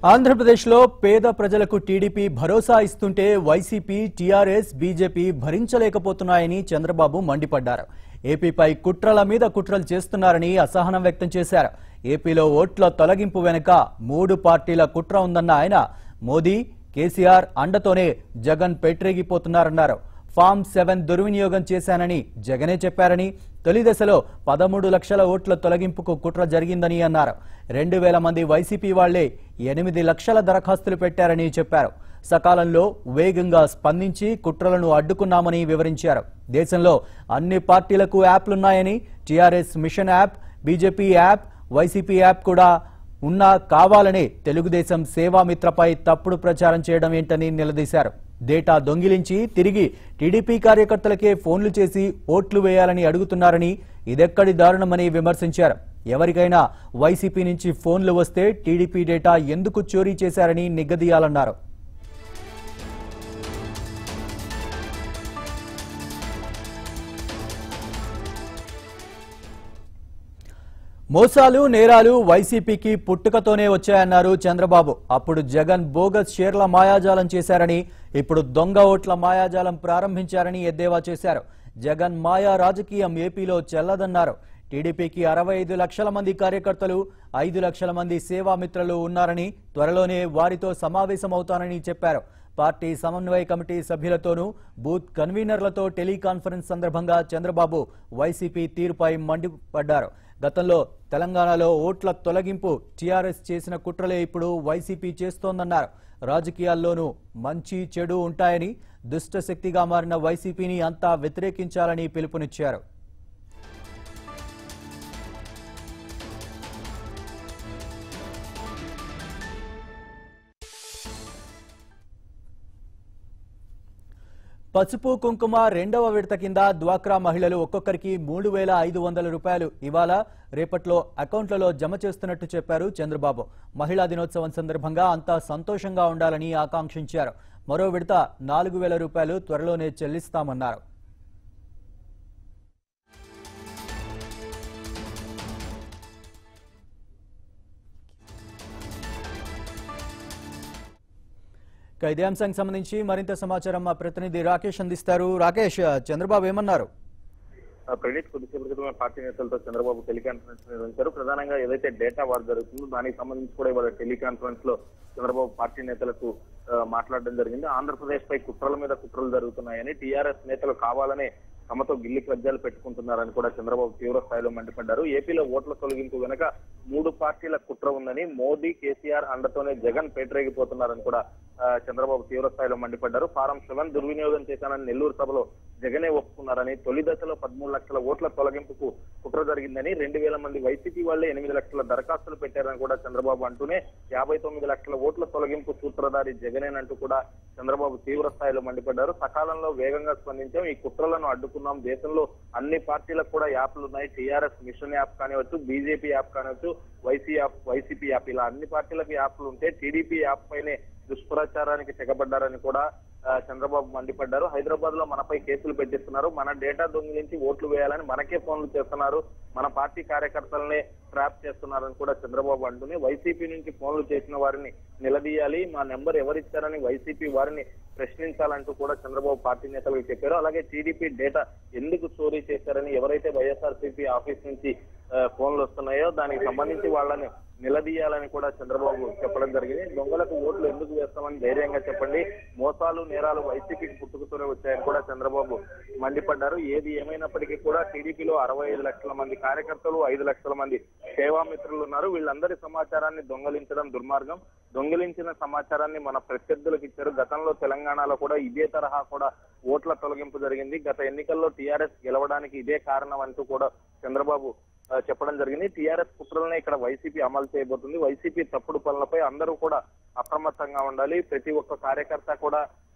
ఆంధ్రప్రదేశ్లో పేద ప్రజలకు టీడీపీ భరోసా ఇస్తుంటే వైసీపీ టీఆర్ఎస్ బీజేపీ భరించలేకపోతున్నాయని చంద్రబాబు మండిపడ్డారు ఏపీపై కుట్రల మీద కుట్రలు చేస్తున్నారని అసహనం వ్యక్తం చేశారు ఏపీలో ఓట్ల తొలగింపు వెనుక మూడు పార్టీల కుట్ర ఉందన్న ఆయన మోదీ కేసీఆర్ అండతోనే జగన్ పెట్టరేగిపోతున్నారన్నారు ఫామ్ సెవెన్ దుర్వినియోగం చేశానని జగనే చెప్పారని తొలి దశలో పదమూడు లక్షల ఓట్ల తొలగింపుకు కుట్ర జరిగిందని అన్నారు రెండు వేల మంది వైసీపీ వాళ్లే ఎనిమిది లక్షల దరఖాస్తులు పెట్టారని చెప్పారు సకాలంలో వేగంగా స్పందించి కుట్రలను అడ్డుకున్నామని వివరించారు దేశంలో అన్ని పార్టీలకు యాప్లున్నాయని TRS mission app BJP app YCP app కూడా ఉన్నా కావాలనే తెలుగుదేశం సేవామిత్రపై తప్పుడు ప్రచారం చేయడం ఏంటని నిలదీశారు డేటా దొంగిలించి తిరిగి టీడీపీ కార్యకర్తలకే ఫోన్లు చేసి ఓట్లు వేయాలని అడుగుతున్నారని ఇదెక్కడి దారుణమని విమర్శించారు ఎవరికైనా వైసీపీ నుంచి ఫోన్లు వస్తే టీడీపీ డేటా ఎందుకు చోరీ చేశారని నిగ్గదీయాలన్నారు మోసాలు నేరాలు వైసీపీకి పుట్టుకతోనే వచ్చాయన్నారు చంద్రబాబు అప్పుడు జగన్ బోగస్ షేర్ల మాయాజాలం చేశారని ఇప్పుడు దొంగ ఓట్ల మాయాజాలం ప్రారంభించారని ఎద్దేవా చేశారు జగన్ మాయా రాజకీయం ఏపీలో చెల్లదన్నారు టీడీపీకి అరవై ఐదు లక్షల మంది కార్యకర్తలు ఐదు లక్షల మంది సేవామిత్రులు ఉన్నారని త్వరలోనే వారితో సమావేశమవుతానని చెప్పారు పార్టీ సమన్వయ కమిటీ సభ్యులతోనూ బూత్ కన్వీనర్లతో టెలికాన్ఫరెన్స్ సందర్భంగా చంద్రబాబు వైసీపీ తీరుపై మండిపడ్డారు గతంలో తెలంగాణలో ఓట్ల తొలగింపు టీఆర్ఎస్ చేసిన కుట్రలే ఇప్పుడు వైసీపీ చేస్తోందన్నారు రాజకీయాల్లోనూ మంచి చెడు ఉంటాయని దుష్ట శక్తిగా మారిన వైసీపీని అంతా వ్యతిరేకించాలని పిలుపునిచ్చారు పసుపు కుంకుమ రెండవ విడత కింద డ్వాక్రా మహిళలు ఒక్కొక్కరికి మూడు వేల ఐదు వందల రూపాయలు ఇవాళ రేపట్లో అకౌంట్లలో జమ చేస్తున్నట్టు చెప్పారు చంద్రబాబు మహిళా దినోత్సవం సందర్భంగా అంతా సంతోషంగా ఉండాలని ఆకాంక్షించారు మరో విడత నాలుగు వేల రూపాయలు త్వరలోనే చెల్లిస్తామన్నారు ఇక ఇదే అంశానికి సంబంధించి మరింత సమాచారం మా ప్రతినిధి రాకేష్ అందిస్తారు రాకేష్ చంద్రబాబు ఏమన్నారు ఆ, ప్రణీత్ కొద్దిసేపటి క్రితమే పార్టీ నేతలతో చంద్రబాబు టెలికాన్ఫరెన్స్ నిర్వహించారు ప్రధానంగా ఏదైతే డేటా వార్ జరుగుతుందో దానికి సంబంధించి కూడా ఇవాళ టెలికాన్ఫరెన్స్ లో చంద్రబాబు పార్టీ నేతలకు ఆ, మాట్లాడడం జరిగింది ఆంధ్రప్రదేశ్ పై కుట్రల మీద కుట్రలు జరుగుతున్నాయని టీఆర్ఎస్ నేతలు కావాలనే తమతో గిల్లి కజ్జాలు పెట్టుకుంటున్నారని కూడా చంద్రబాబు తీవ్ర స్థాయిలో మండిపడ్డారు ఏపీలో ఓట్ల తొలగింపు వెనుక మూడు పార్టీల కుట్ర ఉందని మోదీ కేసీఆర్ అండతోనే జగన్ పేటరేగిపోతున్నారని కూడా ఆ, చంద్రబాబు తీవ్ర స్థాయిలో మండిపడ్డారు ఫారం సెవెన్ దుర్వినియోగం చేశానని నెల్లూరు సభలో జగనే ఒప్పుకున్నారని తొలి దశలో పదమూడు లక్షల ఓట్ల తొలగింపుకు కుట్ర జరిగిందని రెండు వేల మంది వైసీపీ వాళ్ళే ఎనిమిది లక్షల దరఖాస్తులు పెట్టారని కూడా చంద్రబాబు అంటూనే యాభై తొమ్మిది లక్షల ఓట్ల తొలగింపు సూత్రధారి జగనేనంటూ కూడా చంద్రబాబు తీవ్ర స్థాయిలో మండిపడ్డారు సకాలంలో వేగంగా స్పందించాం ఈ కుట్రలను అడ్డుకున్నాం దేశంలో అన్ని పార్టీలకు కూడా యాప్లు ఉన్నాయి టీఆర్ఎస్ మిషన్ యాప్ కానివచ్చు బీజేపీ యాప్ కానివచ్చు వైసీ యాప్ వైసీపీ యాప్ ఇలా అన్ని పార్టీలకు యాప్లు ఉంటే టీడీపీ యాప్ పైనే దుష్ప్రచారానికి తెగబడ్డారని కూడా ఆ, చంద్రబాబు మండిపడ్డారు హైదరాబాద్ లో మనపై కేసులు పెట్టిస్తున్నారు మన డేటా దొంగిలించి ఓట్లు వేయాలని మనకే ఫోన్లు చేస్తున్నారు మన పార్టీ కార్యకర్తలనే ట్రాప్ చేస్తున్నారని కూడా చంద్రబాబు అంటూనే వైసీపీ నుంచి ఫోన్లు చేసిన వారిని నిలదీయాలి మా నెంబర్ ఎవరిచ్చారని వైసీపీ వారిని ప్రశ్నించాలంటూ కూడా చంద్రబాబు పార్టీ నేతలకు చెప్పారు అలాగే టీడీపీ డేటా ఎందుకు చోరీ చేశారని ఎవరైతే వైఎస్ఆర్సీపీ ఆఫీస్ నుంచి ఆ, ఫోన్లు వస్తున్నాయో దానికి సంబంధించి వాళ్ళని నిలదీయాలని కూడా చంద్రబాబు చెప్పడం జరిగింది దొంగలకు ఓట్లు ఎందుకు వేస్తామని ధైర్యంగా చెప్పండి మోసాలు నేరాలు వైసీపీకి పుట్టుకుతూనే వచ్చాయని కూడా చంద్రబాబు మండిపడ్డారు ఏది ఏమైనప్పటికీ కూడా టీడీపీలో అరవై ఐదు లక్షల మంది కార్యకర్తలు ఐదు లక్షల మంది సేవామిత్రులు ఉన్నారు వీళ్ళందరి సమాచారాన్ని దొంగలించడం దుర్మార్గం దొంగిలించిన సమాచారాన్ని మన ప్రత్యర్థులకు ఇచ్చారు గతంలో తెలంగాణలో కూడా ఇదే తరహా కూడా ఓట్ల తొలగింపు జరిగింది గత ఎన్నికల్లో టీఆర్ఎస్ గెలవడానికి ఇదే కారణం అంటూ కూడా చంద్రబాబు ఆ, చెప్పడం జరిగింది టీఆర్ఎస్ కుట్రలనే ఇక్కడ వైసీపీ అమలు చేయబోతుంది వైసీపీ తప్పుడు పనులపై అందరూ కూడా అప్రమత్తంగా ఉండాలి ప్రతి ఒక్క కార్యకర్త కూడా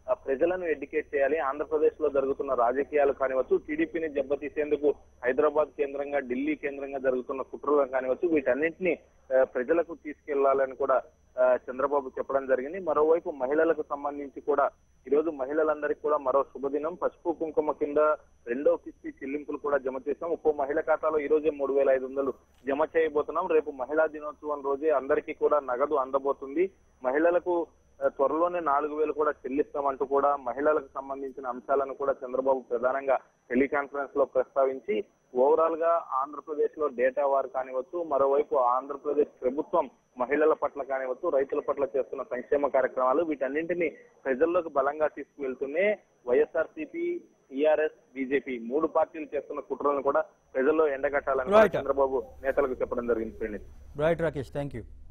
ఆ, ప్రజలను ఎడ్యుకేట్ చేయాలి ఆంధ్రప్రదేశ్ లో జరుగుతున్న రాజకీయాలు కానివచ్చు టీడీపీని దెబ్బతీసేందుకు హైదరాబాద్ కేంద్రంగా ఢిల్లీ కేంద్రంగా జరుగుతున్న కుట్రలు కానివచ్చు వీటన్నింటినీ ఆ, ప్రజలకు తీసుకెళ్లాలని కూడా ఆ, చంద్రబాబు చెప్పడం జరిగింది మరోవైపు మహిళలకు సంబంధించి కూడా ఈ రోజు మహిళలందరికీ కూడా మరో శుభదినం పసుపు కుంకుమ కింద రెండో కిస్తీ చెల్లింపులు కూడా జమ చేశాం ఒక్కో మహిళ ఖాతాలో ఈ రోజే మూడు వేల ఐదు వందలు జమ చేయబోతున్నాం రేపు మహిళా దినోత్సవం రోజే అందరికీ కూడా నగదు అందబోతుంది మహిళలకు ఆ, త్వరలోనే నాలుగు వేలు కూడా చెల్లిస్తామంటూ కూడా మహిళలకు సంబంధించిన అంశాలను కూడా చంద్రబాబు ప్రధానంగా టెలికాన్ఫరెన్స్ లో ప్రస్తావించి ఓవరాల్ గా ఆంధ్రప్రదేశ్ లో డేటా వారు కానివచ్చు మరోవైపు ఆంధ్రప్రదేశ్ ప్రభుత్వం మహిళల పట్ల కానివచ్చు రైతుల పట్ల చేస్తున్న సంక్షేమ కార్యక్రమాలు వీటన్నింటినీ ప్రజల్లోకి బలంగా తీసుకువెళ్తూనే వైఎస్ఆర్సీపీ టీఆర్ఎస్ బీజేపీ మూడు పార్టీలు చేస్తున్న కుట్రలను కూడా ప్రజల్లో ఎండగట్టాలని కూడా Right. చంద్రబాబు నేతలకు చెప్పడం జరిగింది Praneeth right Rakesh thank you